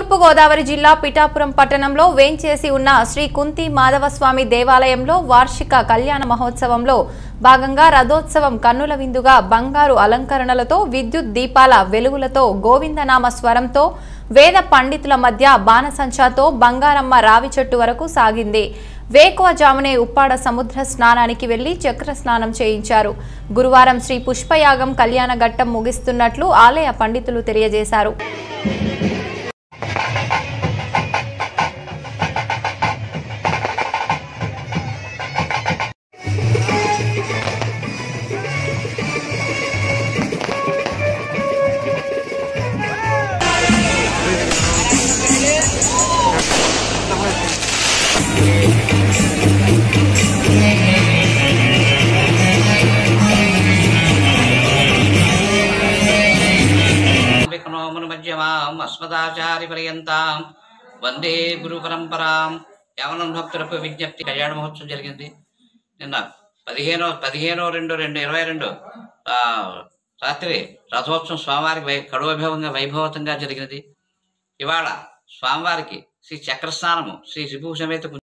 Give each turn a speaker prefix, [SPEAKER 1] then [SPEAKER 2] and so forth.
[SPEAKER 1] తూర్పుగోదావరి జిల్లా పిఠాపురం పట్టణంలో వేంచేసి ఉన్న శ్రీ కుంతి మాధవస్వామి దేవాలయంలో వార్షిక కళ్యాణ మహోత్సవంలో భాగంగా రథోత్సవం కన్నుల విందుగా బంగారు అలంకరణలతో విద్యుత్ దీపాల వెలుగులతో గోవిందనామ స్వరంతో వేద పండితుల మధ్య బాణసంచాతో బంగారమ్మ రావి చెట్టు వరకు సాగింది వేకువజామునే ఉప్పాడ సముద్ర స్నానానికి వెళ్లి చక్ర స్నానం చేయించారు గురువారం శ్రీ పుష్పయాగం కళ్యాణ ఘట్టం ముగిస్తున్నట్లు ఆలయ పండితులు తెలియజేశారు
[SPEAKER 2] విఘ్నోమును మధ్యమాం అస్మదాచారి పర్యంతాం వందే గురు పరంపరాం యవనం భక్తులకు విజ్ఞప్తి కళ్యాణ మహోత్సవం జరిగింది నిన్న పదిహేనో పదిహేనో రెండు రెండు ఇరవై రెండు ఆ, రాత్రి రథోత్సవం స్వామివారికి వై కడువైభవంగా వైభవతంగా జరిగినది ఇవాళ స్వామివారికి శ్రీ చక్రస్నానము శ్రీ శిభు సమేత